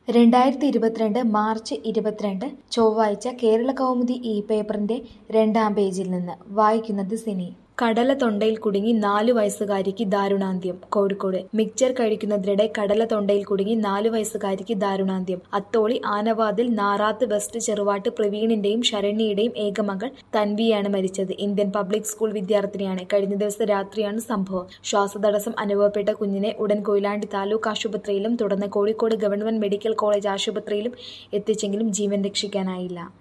രണ്ടായിരത്തി ഇരുപത്തിരണ്ട് മാർച്ച് ഇരുപത്തിരണ്ട് ചൊവ്വാഴ്ച കേരള കൗമുദി ഈ പേപ്പറിന്റെ രണ്ടാം പേജിൽ നിന്ന് വായിക്കുന്നത് സിനി കടല തൊണ്ടയിൽ കുടുങ്ങി നാലു വയസ്സുകാരിക്ക് ദാരുണാന്ത്യം കോഴിക്കോട് മിക്ചർ കഴിക്കുന്നതിനിടെ കടല തൊണ്ടയിൽ കുടുങ്ങി നാലു വയസ്സുകാരിക്ക് ദാരുണാന്ത്യം അത്തോളി ആനവാതിൽ നാറാത്ത് വെസ്റ്റ് ചെറുവാട്ട് പ്രവീണിന്റെയും ശരണ്യയുടെയും ഏകമകൾ തൻവിയാണ് മരിച്ചത് ഇന്ത്യൻ പബ്ലിക് സ്കൂൾ വിദ്യാർത്ഥിനിയാണ് കഴിഞ്ഞ ദിവസം രാത്രിയാണ് സംഭവം ശ്വാസതടസ്സം അനുഭവപ്പെട്ട കുഞ്ഞിനെ ഉടൻ കൊയിലാണ്ടി താലൂക്ക് ആശുപത്രിയിലും തുടർന്ന് കോഴിക്കോട് ഗവൺമെന്റ് മെഡിക്കൽ കോളേജ് ആശുപത്രിയിലും എത്തിച്ചെങ്കിലും ജീവൻ രക്ഷിക്കാനായില്ല